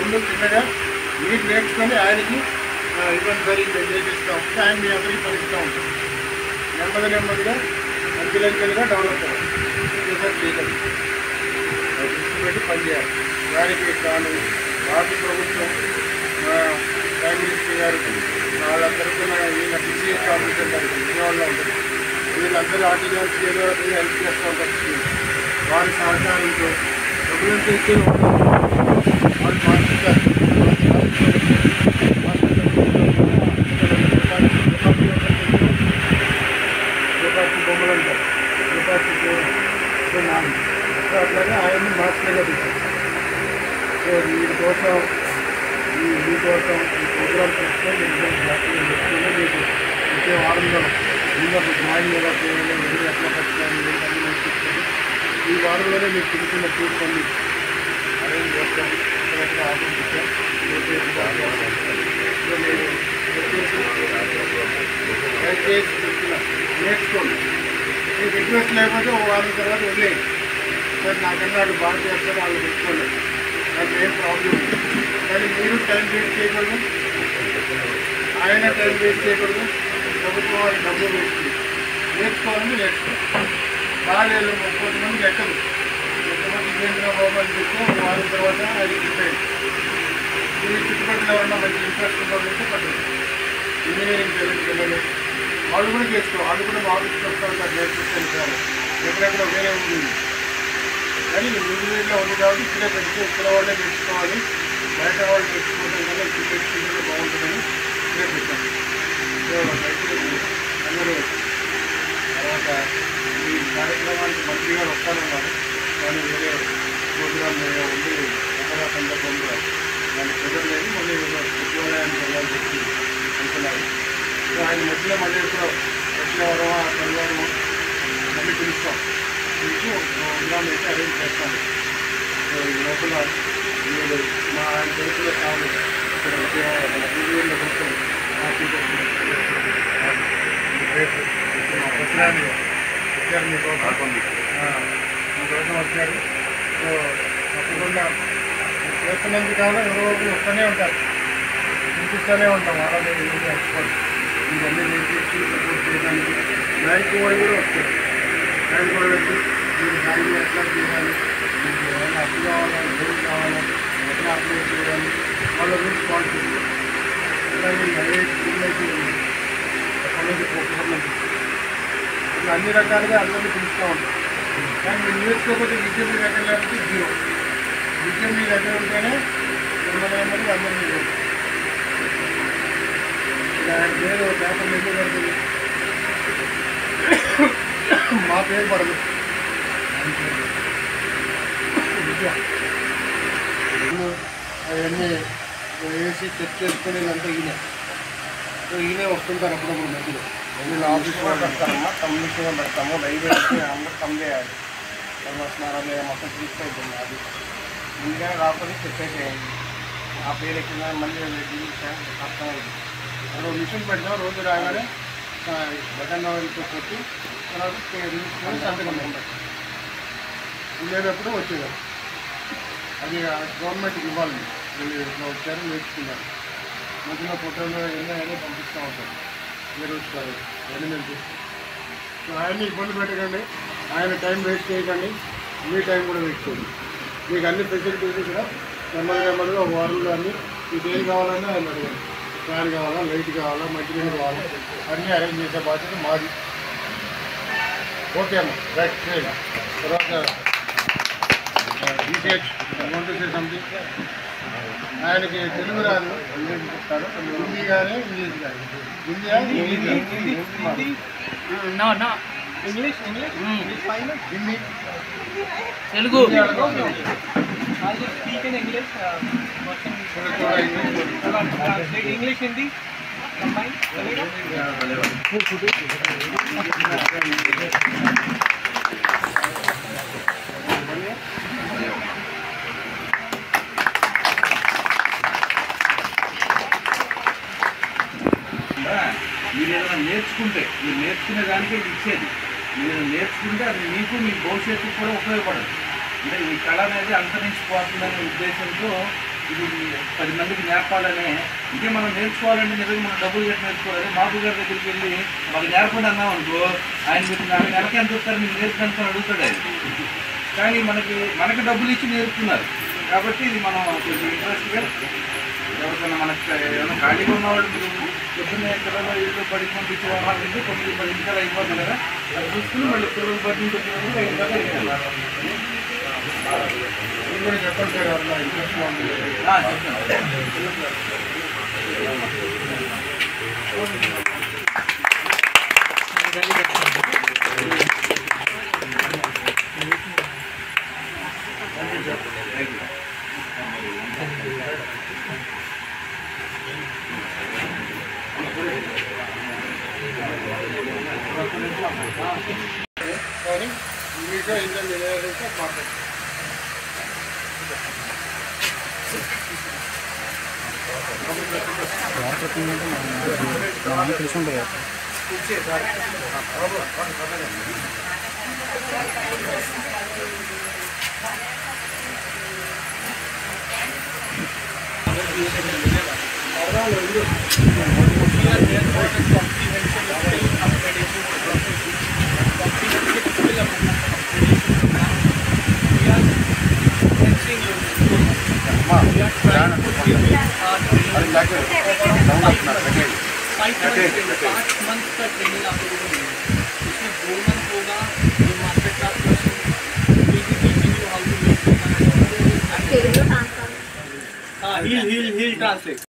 రెండు చిన్నగా మీకు నేర్చుకొని ఆయనకి ఆ, ఇవ్వండి సరి చేపిస్తూ ఉంటే ఆయన మీ అందరికీ పనిస్తూ ఉంటాం నెమ్మది నెమ్మదిగా అంచెలంచెలుగా డెవలప్ అవ్వాలి చేసారు చేయగలరు దృష్టి పెట్టి పనిచేయాలి దానికి తాను రాష్ట్ర ప్రభుత్వం మా ప్రైమ్ మినిస్టర్ గారు వాళ్ళ తరఫున ఈయన పిసిఎస్ ఆఫీసర్ గారు విజయవాడలో ఉంటుంది వీళ్ళందరూ ఆర్టికల్స్ ఏదో ఒకటి హెల్ప్ చేస్తూ ఉంటారు వారి సహకారంతో ప్రభుత్వం ఇచ్చే వాళ్ళు మార్చుతారు రూపాయి బొమ్మలు అంటారు రూపాయి నాలుగు సో అట్లాగే ఆయన్ని మాస్టర్గా పెట్టారు సో దీనికోసం ఈ మీకోసం ఈ ప్రోగ్రామ్ చేస్తే మీకు జాతీయ వ్యక్తులు మీకు వచ్చే వారంలో ఇంకా న్యాయం ఎలా చేయాలి ఎవరు ఎట్లా పట్టాలి ఏంటని నేర్పిస్తుంది ఈ వారంలోనే మీకు చిన్న చిన్న టూర్స్ అన్ని అరేంజ్ చేస్తాం ఇక్కడ ఆఫీస్ ఇచ్చాం రేపు సో మీరు వచ్చేసి దయచేసి చెప్తున్నా నేర్చుకోండి మీకు ఇంట్రెస్ట్ లేకపోతే ఒక వారం తర్వాత వదిలేయండి సార్ నాకన్నా వాడు బాగా చేస్తారు వాళ్ళు పెట్టుకోండి నాకు ఏం ప్రాబ్లం లేదు. కానీ మీరు టైం వేస్ట్ చేయకూడదు ఆయన టైం వేస్ట్ చేయకూడదు ప్రభుత్వం వారి డబ్బు వేస్ట్ చేయకూడదు. నేర్చుకోవాలని నేర్చుకోవాలి బాగాలేదు ముప్పై మంది ఎక్కదు ఎంతమంది కేంద్ర బాబు చెప్తే ఒక వారం తర్వాత అది చెప్పేది ఈ చుట్టుపక్కల ఎవరన్నా మంచి ఇంట్రెస్ట్ ఉన్నదంటే పట్టదు ఇంజనీరింగ్ చదివిన పిల్లలు వాళ్ళు కూడా చేసుకో వాళ్ళు కూడా మా ఆఫీస్కి వస్తూ ఉంటారు నేర్పిస్తాను సార్ ఎక్కడెక్కడ వేరే ఉంది కానీ ఇంజనీరింగ్లో ఉంది కాబట్టి ఇక్కడే పెడితే ఇక్కడ వాళ్ళే నేర్చుకోవాలి బయట వాళ్ళు నేర్చుకోవడం కన్నా ఇక్కడ నేర్చుకుంటే బాగుంటుందని ఇక్కడే పెట్టాను సో దయచేసి అందరూ తర్వాత ఈ కార్యక్రమానికి మంత్రి గారు వస్తానన్నారు కానీ వేరే ప్రోగ్రామ్ మీద ఉండి దసరా సందర్భంలో దాన్ని కుదరలేదు మళ్ళీ ఉద్యోగానికి వెళ్ళాలని చెప్పి అనుకున్నారు సో ఆయన మధ్యలో మళ్ళీ ఎప్పుడో వచ్చిన వారమా శనివారమో మళ్ళీ పిలుస్తాం పిలిచి ఒక ప్రోగ్రామ్ అయితే అరేంజ్ చేస్తాను సో ఈ లోపల మీరు మా ఆయన చేతిలో కావాలి ఇక్కడ విజయవాడ మన టీవీలో మొత్తం హ్యాపీగా రేపు మా ప్రతిరాని వచ్చారు మీకోసం ఆ, మీకోసం వచ్చారు సో తప్పకుండా మీరు చేస్తున్నందుకు కావాలి ఎవరో ఒకరు వస్తూనే ఉంటారు చూపిస్తూనే ఉంటాం వాళ్ళని వీళ్ళని ఎక్స్పర్ట్ ఇవన్నీ నేర్పించి సపోర్ట్ చేయడానికి బ్యాంక్ వాళ్ళు కూడా వస్తారు బ్యాంక్ వాళ్ళు వచ్చి మీరు బ్యాంక్ ఎట్లా చేయాలి మీకు ఏమైనా అప్పు కావాలా లోన్ కావాలా ఎట్లా అప్లై చేయాలి వాళ్ళ గురించి కాల్ చేయాలి అలాగే ఐఐటి పిల్లలకి కాలేజీ పోకుండా ఇట్లా అన్ని రకాలుగా అందరినీ పిలుస్తూ ఉంటాం కానీ మీరు నేర్చుకోకపోతే విద్య మీ దగ్గర లేకపోతే జీరో విద్య మీ దగ్గర ఉంటేనే మిమ్మల్ని ఏమని అందరినీ చూడండి ఇలా ఆయన పేరు పేపర్ ఎందుకు పడుతుంది మా పేరు పడదు ఆయన పేరు. విద్య అవన్నీ వేసి చెక్ చేసుకుని అంతా ఈయన సో ఈయనే వస్తుంటారు అప్పుడప్పుడు మధ్యలో నేను ఆఫీస్ కూడా పెడతాము కమ్యూనికేషన్ పెడతాము లైబ్రరీకి అందరూ కమ్ చేయాలి ఎవరు వస్తున్నారా లేదా మొత్తం తీసుకెళ్తుంది అది ముందుగానే రాకపోతే చెప్పేసేయండి ఆ పేరు ఎక్కిందా మళ్ళీ అర్థమైంది అక్కడ మిషన్ పెట్టినా రోజు రాగానే ఆ, బటన్ ఆయిల్తో కొట్టి తర్వాత రిజిస్టర్ సంతకం పెట్టాలి ఉండేటప్పుడు వచ్చేదారు అది ఆ గవర్నమెంట్కి ఇవ్వాలి వీళ్ళు ఇట్లా వచ్చారు నేర్చుకున్నారు మధ్యలో ఫోటోలు ఎన్నో ఏదో పంపిస్తూ ఉంటారు ఏ రోజు కాదు ఎలిమెంట్ సో ఆయన్ని ఇబ్బంది పెట్టకండి ఆయన టైం వేస్ట్ చేయకండి మీ టైం కూడా వేస్ట్ చేయండి మీకు అన్ని ఫెసిలిటీస్ కూడా నెమ్మది నెమ్మదిగా ఒక వారంలో అన్ని మీకు ఏం కావాలన్నా ఆయన అడగండి ఫ్యాన్ కావాలా లైట్ కావాలా మంచినీళ్ళు కావాలా అన్నీ అరేంజ్ చేసే బాధ్యత మాది ఓకే అమ్మ రైట్ చేయండి తర్వాత డీటెయిల్స్ వాంట్ సే సంథింగ్ ఆయనకి తెలుగు రాదు ఇంగ్లీష్ చెప్తారు హిందీ కానీ ఇంగ్లీష్ కానీ Hindi English No, no. English, English? English fine. Hindi Telugu. Hindi అడగండి. I'll just speak in English. Uh, person, थोड़ा थोड़ा इंग्लिश बोलो। Hold on, translate English, Hindi. Combine. चलेगा? మీరు ఏదైనా నేర్చుకుంటే మీరు నేర్చుకునే దానికే ఇది ఇచ్చేది మీరు నేర్చుకుంటే అది మీకు మీ భవిష్యత్తుకు కూడా ఉపయోగపడదు అంటే ఈ కళ అనేది అంతరించిపోతుందనే ఉద్దేశంతో ఇది పది మందికి నేర్పాలనే ఇదే మనం నేర్చుకోవాలంటే నిజంగా మనం డబ్బులు కట్టి నేర్చుకోవాలి బాబు గారి దగ్గరికి వెళ్ళి మాకు నేర్పండి అన్నాం అనుకో ఆయన మీకు నాకు నెలకి ఎంత ఇస్తారు మీకు నేర్పడానికి అని అడుగుతాడు ఆయన కానీ మనకి మనకి డబ్బులు ఇచ్చి నేర్పుతున్నారు కాబట్టి ఇది మనం కొంచెం ఇంట్రెస్ట్గా ఎవరికైనా మనకి ఏమైనా ఖాళీగా ఉన్నవాళ్ళు మీరు పొద్దున్నే పిల్లలు ఇల్లు బడికి పంపించే వాళ్ళంటే తొమ్మిది పది నిమిషాలు అయిపోతుంది కదా అది చూసుకుని మళ్ళీ పిల్లలు బడి నుంచి వచ్చినప్పుడు ఐదు దాకా వెళ్ళాలి. మీరు కూడా చెప్పండి సార్ అట్లా ఇంట్రెస్ట్ ఉంది ఆ, చెప్తాను కానీ మీగా ఇంకా నిలయాలంటే కాంటాక్ట్ फाइव मंथ पाँच मंथ का ट्रेनिंग आप लोगों को मिलेगा इसमें दो मंथ होगा जो master class person will be teaching you how to make తెలుగులో ట్రాన్స్ఫర్ हाँ he'll he'll he'll translate